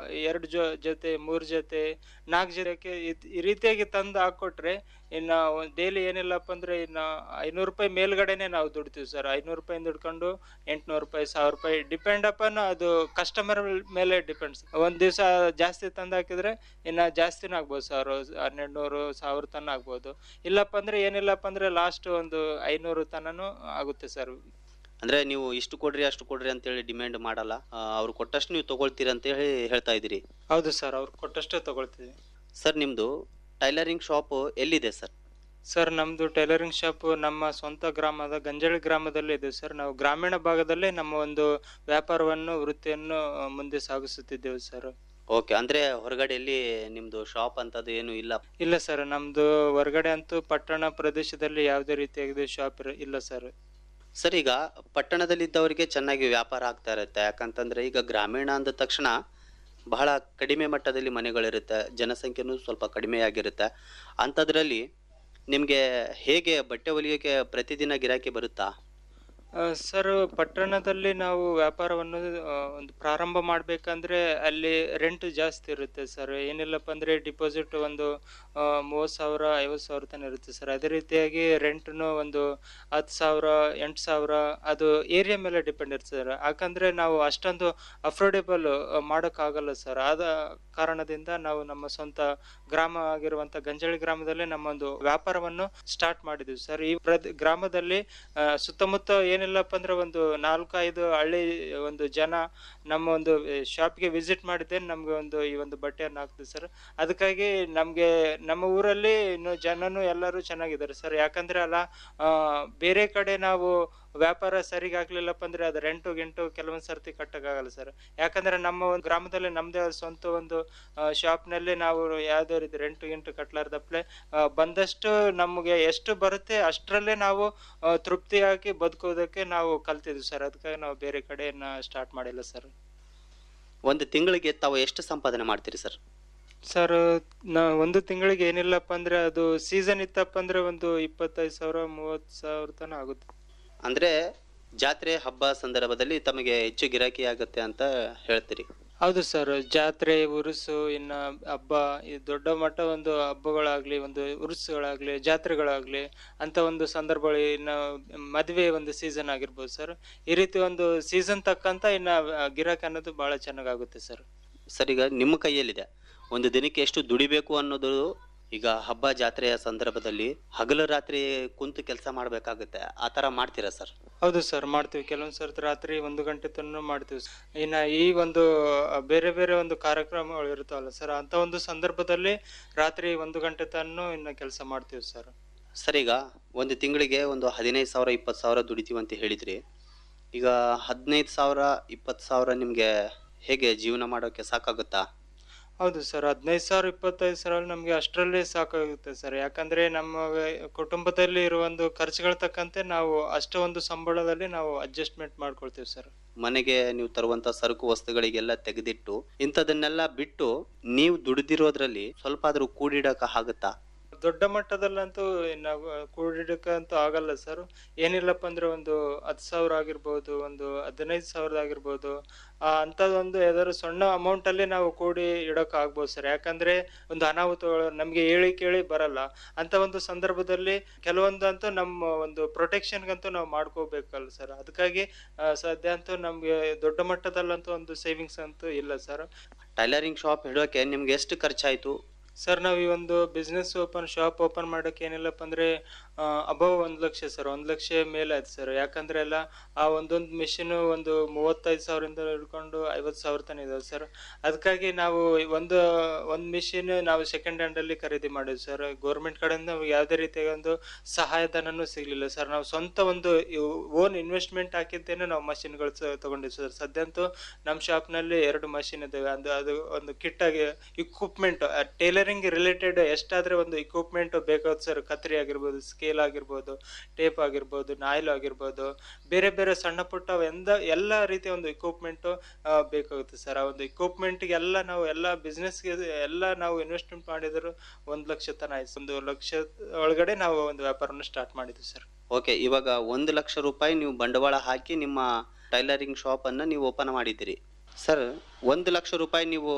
ಎರಡು ಜೊ ಜೊತೆ ಮೂರು ಜೊತೆ ನಾಲ್ಕು ಜೊತೆ ಈ ರೀತಿಯಾಗಿ ತಂದು ಹಾಕೊಟ್ರೆ ಇನ್ನು ಡೈಲಿ ಏನಿಲ್ಲಪ್ಪ ಅಂದ್ರೆ ಇನ್ನು ಐನೂರು ರೂಪಾಯಿ ಮೇಲ್ಗಡೆನೆ ನಾವು ದುಡ್ತೀವಿ ಸರ್ ಐನೂರು ರೂಪಾಯಿಂದ ದುಡ್ಕೊಂಡು ಎಂಟ್ನೂರು ರೂಪಾಯಿ ಸಾವಿರ ರೂಪಾಯಿ ಡಿಪೆಂಡ್ ಅಪಾನ್ ಅದು ಕಸ್ಟಮರ್ ಮೇಲೆ ಡಿಪೆಂಡ್ಸ್ ಒಂದ್ ದಿವಸ ಜಾಸ್ತಿ ತಂದು ಹಾಕಿದ್ರೆ ಇನ್ನ ಜಾಸ್ತಿನೂ ಆಗ್ಬೋದು ಸರ್ ಹನ್ನೆರಡು ನೂರು ಸಾವಿರ ತನ ಆಗ್ಬೋದು ಇಲ್ಲಪ್ಪ ಅಂದ್ರೆ ಏನಿಲ್ಲಪ್ಪ ಅಂದ್ರೆ ಲಾಸ್ಟ್ ಒಂದು ಐನೂರು ತನನು ಆಗುತ್ತೆ ಸರ್ ಅಂದ್ರೆ ನೀವು ಇಷ್ಟು ಕೊಡ್ರಿ ಅಷ್ಟು ಕೊಡ್ರಿ ಅಂತೇಳಿ ಡಿಮ್ಯಾಂಡ್ ಮಾಡಲ್ಲ ಆ, ಅವ್ರು ಕೊಟ್ಟಷ್ಟು ನೀವು ತಗೊಳ್ತೀರಿ ಅಂತ ಹೇಳಿ ಹೇಳ್ತಾ ಇದ್ದೀರಿ ಹೌದು ಸರ್ ಅವ್ರು ಕೊಟ್ಟಷ್ಟೇ ತಗೊಳ್ತೀವಿ ಸರ್ ನಿಮ್ದು ಟೈಲರಿಂಗ್ ಶಾಪ್ ಎಲ್ಲಿದೆ ಸರ್ ಸರ್ ನಮ್ದು ಟೈಲರಿಂಗ್ ಶಾಪ್ ನಮ್ಮ ಸ್ವಂತ ಗ್ರಾಮದ ಗಂಜಾಳಿ ಗ್ರಾಮದಲ್ಲೇ ಇದೆ ಸರ್ ನಾವು ಗ್ರಾಮೀಣ ಭಾಗದಲ್ಲೇ ನಮ್ಮ ಒಂದು ವ್ಯಾಪಾರವನ್ನು ವೃತ್ತಿಯನ್ನು ಆ, ಮುಂದೆ ಸಾಗಿಸುತ್ತಿದ್ದೇವೆ ಸರ್ ಓಕೆ ಅಂದ್ರೆ ಹೊರಗಡೆ ಎಲ್ಲಿ ನಿಮ್ದು ಶಾಪ್ ಅಂತದ್ದು ಏನು ಇಲ್ಲ ಇಲ್ಲ ಸರ್ ನಮ್ದು ಹೊರಗಡೆ ಅಂತೂ ಪಟ್ಟಣ ಪ್ರದೇಶದಲ್ಲಿ ಯಾವುದೇ ರೀತಿಯಾಗಿದೆ ಶಾಪ್ ಇಲ್ಲ ಸರ್ ಸರ್ ಈಗ ಪಟ್ಟಣದಲ್ಲಿದ್ದವರಿಗೆ ಚೆನ್ನಾಗಿ ವ್ಯಾಪಾರ ಆಗ್ತಾ ಇರುತ್ತೆ ಯಾಕಂತಂದ್ರೆ ಈಗ ಗ್ರಾಮೀಣ ಅಂದ ತಕ್ಷಣ ಬಹಳ ಕಡಿಮೆ ಮಟ್ಟದಲ್ಲಿ ಮನೆಗಳಿರುತ್ತೆ ಜನಸಂಖ್ಯೆನೂ ಸ್ವಲ್ಪ ಕಡಿಮೆಯಾಗಿರುತ್ತೆ ಅಂಥದ್ರಲ್ಲಿ ನಿಮಗೆ ಹೇಗೆ ಬಟ್ಟೆ ಹೊಲಿಯೋಕೆ ಪ್ರತಿದಿನ ಗಿರಾಕಿ ಬರುತ್ತಾ ಆ, ಸರ್ ಪಟ್ಟಣದಲ್ಲಿ ನಾವು ವ್ಯಾಪಾರವನ್ನು ಆ, ಒಂದು ಪ್ರಾರಂಭ ಮಾಡಬೇಕಂದ್ರೆ ಅಲ್ಲಿ ರೆಂಟ್ ಜಾಸ್ತಿ ಇರುತ್ತೆ ಸರ್ ಏನಿಲ್ಲಪ್ಪ ಅಂದ್ರೆ ಡಿಪಾಸಿಟ್ ಒಂದು ಮೂವತ್ತು ಸಾವಿರ ಐವತ್ತು ಸಾವಿರ ತನಕ ಇರುತ್ತೆ ಸರ್ ಅದೇ ರೀತಿಯಾಗಿ ರೆಂಟ್ನು ಒಂದು ಹತ್ತು ಸಾವಿರ ಎಂಟು ಸಾವಿರ ಅದು ಏರಿಯಾ ಮೇಲೆ ಡಿಪೆಂಡ್ ಇರುತ್ತೆ ಸರ್ ಯಾಕಂದ್ರೆ ನಾವು ಅಷ್ಟೊಂದು ಅಫೋರ್ಡೆಬಲ್ ಮಾಡೋಕ್ಕಾಗಲ್ಲ ಸರ್ ಆದ ಕಾರಣದಿಂದ ನಾವು ನಮ್ಮ ಸ್ವಂತ ಗ್ರಾಮ ಆಗಿರುವಂತ ಗಂಜಾಳಿ ಗ್ರಾಮದಲ್ಲೇ ನಮ್ಮ ಒಂದು ವ್ಯಾಪಾರವನ್ನು ಸ್ಟಾರ್ಟ್ ಮಾಡಿದ್ವಿ ಸರ್ ಈ ಪ್ರದ್ ಗ್ರಾಮದಲ್ಲಿ ಆ, ಸುತ್ತಮುತ್ತ ಏನಿಲ್ಲಪ್ಪ ಅಂದ್ರೆ ಒಂದು ನಾಲ್ಕು ಐದು ಹಳ್ಳಿ ಒಂದು ಜನ ನಮ್ಮ ಒಂದು ಶಾಪ್ಗೆ ವಿಸಿಟ್ ಮಾಡಿದ್ದೆ ನಮ್ಗೆ ಒಂದು ಈ ಒಂದು ಬಟ್ಟೆಯನ್ನು ಹಾಕ್ತೀವಿ ಸರ್ ಅದಕ್ಕಾಗಿ ನಮ್ಗೆ ನಮ್ಮ ಊರಲ್ಲಿ ಇನ್ನು ಜನನು ಎಲ್ಲರೂ ಚೆನ್ನಾಗಿದ್ದಾರೆ ಸರ್ ಯಾಕಂದ್ರೆ ಅಲ್ಲ ಆ, ಬೇರೆ ಕಡೆ ನಾವು ವ್ಯಾಪಾರ ಸರಿಗೆ ಆಗ್ಲಿಲ್ಲಪ್ಪ ಅಂದ್ರೆ ಅದು ರೆಂಟು ಗಿಂಟು ಕೆಲವೊಂದ್ ಸರ್ತಿ ಕಟ್ಟಕ್ಕಾಗಲ್ಲ ಸರ್ ಯಾಕಂದ್ರೆ ನಮ್ಮ ಒಂದು ಗ್ರಾಮದಲ್ಲಿ ನಮ್ದೇ ಸ್ವಂತ ಒಂದು ಶಾಪ್ ನಲ್ಲಿ ನಾವು ಯಾವ್ದೇ ರೀತಿ ರೆಂಟು ಗಿಂಟು ಕಟ್ಲಾರ್ದಪ್ಲೆ ಆ, ಬಂದಷ್ಟು ನಮಗೆ ಎಷ್ಟು ಬರುತ್ತೆ ಅಷ್ಟರಲ್ಲೇ ನಾವು ಆ, ತೃಪ್ತಿಯಾಗಿ ಬದುಕೋದಕ್ಕೆ ನಾವು ಕಲ್ತಿದ್ವಿ ಸರ್ ಅದಕ್ಕಾಗಿ ನಾವು ಬೇರೆ ಕಡೆಯನ್ನ ಸ್ಟಾರ್ಟ್ ಮಾಡಿಲ್ಲ ಸರ್ ಒಂದು ತಿಂಗಳಿಗೆ ತಾವು ಎಷ್ಟು ಸಂಪಾದನೆ ಮಾಡ್ತೀರಿ ಸರ್ ಸರ್ ನಾ ಒಂದು ತಿಂಗಳಿಗೆ ಏನಿಲ್ಲಪ್ಪ ಅಂದ್ರೆ ಅದು ಸೀಸನ್ ಇತ್ತಪ್ಪ ಅಂದ್ರೆ ಒಂದು ಇಪ್ಪತ್ತೈದು ಸಾವಿರ ಮೂವತ್ತು ಸಾವಿರ ತನಕ ಆಗುತ್ತೆ ಅಂದ್ರೆ ಜಾತ್ರೆ ಹಬ್ಬ ಸಂದರ್ಭದಲ್ಲಿ ತಮಗೆ ಹೆಚ್ಚು ಗಿರಾಕಿ ಆಗುತ್ತೆ ಅಂತ ಹೇಳ್ತೀರಿ ಹೌದು ಸರ್ ಜಾತ್ರೆ ಉರುಸು ಇನ್ನ ಹಬ್ಬ ಈ ದೊಡ್ಡ ಮಟ್ಟ ಒಂದು ಹಬ್ಬಗಳಾಗ್ಲಿ ಒಂದು ಉರುಸುಗಳಾಗ್ಲಿ ಜಾತ್ರೆಗಳಾಗ್ಲಿ ಅಂತ ಒಂದು ಸಂದರ್ಭಗಳು ಇನ್ನ ಮದುವೆ ಒಂದು ಸೀಸನ್ ಆಗಿರ್ಬೋದು ಸರ್ ಈ ರೀತಿ ಒಂದು ಸೀಸನ್ ತಕ್ಕಂತ ಇನ್ನ ಆ, ಗಿರಾಕಿ ಅನ್ನೋದು ಬಹಳ ಚೆನ್ನಾಗಾಗುತ್ತೆ ಸರ್ ಸರ್ ಈಗ ನಿಮ್ಮ ಕೈಯಲ್ಲಿದೆ ಒಂದು ದಿನಕ್ಕೆ ಎಷ್ಟು ದುಡಿಬೇಕು ಅನ್ನೋದು ಈಗ ಹಬ್ಬ ಜಾತ್ರೆಯ ಸಂದರ್ಭದಲ್ಲಿ ಹಗಲು ರಾತ್ರಿ ಕುಂತು ಕೆಲಸ ಮಾಡಬೇಕಾಗುತ್ತೆ ಆ ಥರ ಮಾಡ್ತೀರಾ ಸರ್ ಹೌದು ಸರ್ ಮಾಡ್ತೀವಿ ಕೆಲವೊಂದ್ ಸರ್ತಿ ರಾತ್ರಿ ಒಂದು ಗಂಟೆ ತನಕ ಮಾಡ್ತೀವಿ sir. ಇನ್ನ ಈ ಒಂದು ಆ, ಬೇರೆ ಬೇರೆ ಒಂದು ಕಾರ್ಯಕ್ರಮಗಳು ಇರ್ತಾವಲ್ಲ ಸರ್ ಅಂತ ಒಂದು ಸಂದರ್ಭದಲ್ಲಿ ರಾತ್ರಿ ಒಂದು ಗಂಟೆ ತನಕ ಇನ್ನ ಕೆಲಸ ಮಾಡ್ತೀವಿ ಸರ್ ಸರ್ ಈಗ ಒಂದು ತಿಂಗಳಿಗೆ ಒಂದು ಹದಿನೈದು ಸಾವಿರ ಇಪ್ಪತ್ತು ಸಾವಿರ ದುಡಿತೀವಿ ಅಂತ ಹೇಳಿದ್ರಿ ಈಗ ಹದಿನೈದು ಸಾವಿರ ಇಪ್ಪತ್ತು ಸಾವಿರ ನಿಮಗೆ ಹೇಗೆ ಜೀವನ ಮಾಡೋಕ್ಕೆ ಸಾಕಾಗುತ್ತಾ ಹೌದು ಸರ್ ಹದಿನೈದು ಸಾವಿರ ಇಪ್ಪತ್ತೈದು ಸಾವಿರ ನಮಗೆ ಅಷ್ಟರಲ್ಲೇ ಸಾಕಾಗುತ್ತೆ ಸರ್ ಯಾಕಂದ್ರೆ ನಮ್ಮ ವ್ಯ- ಕುಟುಂಬದಲ್ಲಿ ಇರುವ ಒಂದು ಖರ್ಚುಗಳ ತಕ್ಕಂತೆ ನಾವು ಅಷ್ಟೋ ಒಂದು ಸಂಬಳದಲ್ಲಿ ನಾವು ಅಡ್ಜಸ್ಟ್ಮೆಂಟ್ ಮಾಡ್ಕೊಳ್ತೀವಿ ಸರ್ ಮನೆಗೆ ನೀವು ತರುವಂತ ಸರಕು ವಸ್ತುಗಳಿಗೆಲ್ಲ ತೆಗೆದಿಟ್ಟು ಇಂಥದನ್ನೆಲ್ಲ ಬಿಟ್ಟು ನೀವು ದುಡಿದಿರೋದ್ರಲ್ಲಿ ಸ್ವಲ್ಪ ಆದ್ರೂ ಕೂಡಿಡಕ ಆಗುತ್ತಾ ದೊಡ್ಡ ಮಟ್ಟದಲ್ಲಂತೂ ನಾವು ಕೂಡಿಡಕ್ಕಂತೂ ಆಗಲ್ಲ ಸರ್ ಏನಿಲ್ಲಪ್ಪ ಅಂದ್ರೆ ಒಂದು ಹತ್ತು ಸಾವಿರ ಆಗಿರ್ಬೋದು ಒಂದು ಹದಿನೈದು ಸಾವಿರದ ಆಗಿರ್ಬೋದು ಆ ಅಂಥದ್ದೊಂದು ಯಾವ್ದಾದ್ರು ಸಣ್ಣ ಅಮೌಂಟ್ ಅಲ್ಲಿ ನಾವು ಕೂಡಿ ಇಡಕ್ ಆಗ್ಬೋದು ಸರ್ ಯಾಕಂದ್ರೆ ಒಂದು ಅನಾಹುತಗಳು ನಮ್ಗೆ ಹೇಳಿ ಕೇಳಿ ಬರಲ್ಲ ಅಂತ ಒಂದು ಸಂದರ್ಭದಲ್ಲಿ ಕೆಲವೊಂದಂತೂ ನಮ್ಮ ಒಂದು ಪ್ರೊಟೆಕ್ಷನ್ಗಂತೂ ನಾವು ಮಾಡ್ಕೋಬೇಕಲ್ಲ ಸರ್ ಅದಕ್ಕಾಗಿ ಆ, ಸದ್ಯ ಅಂತೂ ನಮ್ಗೆ ದೊಡ್ಡ ಮಟ್ಟದಲ್ಲಂತೂ ಒಂದು ಸೇವಿಂಗ್ಸ್ ಅಂತೂ ಇಲ್ಲ ಸರ್ ಟೈಲರಿಂಗ್ ಶಾಪ್ ಇಡೋಕೆ ನಿಮ್ಗೆ ಎಷ್ಟು ಖರ್ಚಾಯ್ತು ಸರ್ ನಾವು ಈ ಒಂದು ಬಿಸ್ನೆಸ್ ಓಪನ್ ಶಾಪ್ ಓಪನ್ ಮಾಡೋಕೆ ಏನಿಲ್ಲಪ್ಪ ಅಂದ್ರೆ ಅಬವ್ ಒಂದು ಲಕ್ಷ ಸರ್ ಒಂದು ಲಕ್ಷ ಮೇಲೆ ಆಯ್ತು ಸರ್ ಯಾಕಂದ್ರೆ ಎಲ್ಲ ಆ ಒಂದೊಂದು ಮಿಷಿನ್ ಒಂದು ಮೂವತ್ತೈದು ಸಾವಿರದಿಂದ ಹಿಡ್ಕೊಂಡು ಐವತ್ತು ಸಾವಿರ ತನಕ ಇದಾವೆ ಸರ್ ಅದಕ್ಕಾಗಿ ನಾವು ಒಂದು ಒಂದು ಮಿಷಿನ್ ನಾವು ಸೆಕೆಂಡ್ ಹ್ಯಾಂಡ್ ಅಲ್ಲಿ ಖರೀದಿ ಮಾಡಿದ್ವಿ ಸರ್ ಗೌರ್ಮೆಂಟ್ ಕಡೆಯಿಂದ ನಮ್ಗೆ ಯಾವುದೇ ರೀತಿಯ ಒಂದು ಸಹಾಯಧನನೂ ಸಿಗ್ಲಿಲ್ಲ ಸರ್ ನಾವು ಸ್ವಂತ ಒಂದು ಓನ್ ಇನ್ವೆಸ್ಟ್ಮೆಂಟ್ ಹಾಕಿದ್ದೇನೆ ನಾವು ಮಷಿನ್ಗಳು ತಗೊಂಡಿದ್ವಿ ಸರ್ ಸದ್ಯಂತೂ ನಮ್ಮ ಶಾಪ್ನಲ್ಲಿ ಎರಡು ಮಷಿನ್ ಇದ್ದಾವೆ ಅದು ಅದು ಒಂದು ಕಿಟ್ ಆಗಿ ಇಕ್ವಿಪ್ಮೆಂಟ್ ಟೈಲರಿಂಗ್ ರಿಲೇಟೆಡ್ ಎಷ್ಟಾದ್ರೆ ಒಂದು ಇಕ್ವಿಪ್ಮೆಂಟ್ ಬೇಕಾಗುತ್ತೆ ಸರ್ ಕತ್ರಿ ಆಗಿರ್ಬೋದು ಸ್ಕೇಲ್ ಆಗಿರ್ಬೋದು ಟೇಪ್ ಆಗಿರ್ಬೋದು ನಾಯಿಲ್ ಆಗಿರ್ಬೋದು ಬೇರೆ ಬೇರೆ ಸಣ್ಣ ಪುಟ್ಟ ಎಂದ ಎಲ್ಲ ರೀತಿಯ ಒಂದು ಇಕ್ವಿಪ್ಮೆಂಟ್ ಬೇಕಾಗುತ್ತೆ ಸರ್ ಆ ಒಂದು equipment ಗೆ ಎಲ್ಲ ನಾವು ಎಲ್ಲ ಬಿಸ್ನೆಸ್ಗೆ ಎಲ್ಲ ನಾವು ಇನ್ವೆಸ್ಟ್ಮೆಂಟ್ ಮಾಡಿದ್ರು ಒಂದು ಲಕ್ಷ ತನ ಆಯ್ತು ಒಂದು ಲಕ್ಷ ಒಳಗಡೆ ನಾವು ಒಂದು ವ್ಯಾಪಾರವನ್ನು ಸ್ಟಾರ್ಟ್ ಮಾಡಿದ್ವಿ ಸರ್ ಓಕೆ ಇವಾಗ ಒಂದು ಲಕ್ಷ ರೂಪಾಯಿ ನೀವು ಬಂಡವಾಳ ಹಾಕಿ ನಿಮ್ಮ ಟೈಲರಿಂಗ್ ಶಾಪ್ ಅನ್ನ ನೀವು ಓಪನ್ ಮಾಡಿದ್ದೀರಿ ಸರ್ ಒಂದು ಲಕ್ಷ ರೂಪಾಯಿ ನೀವು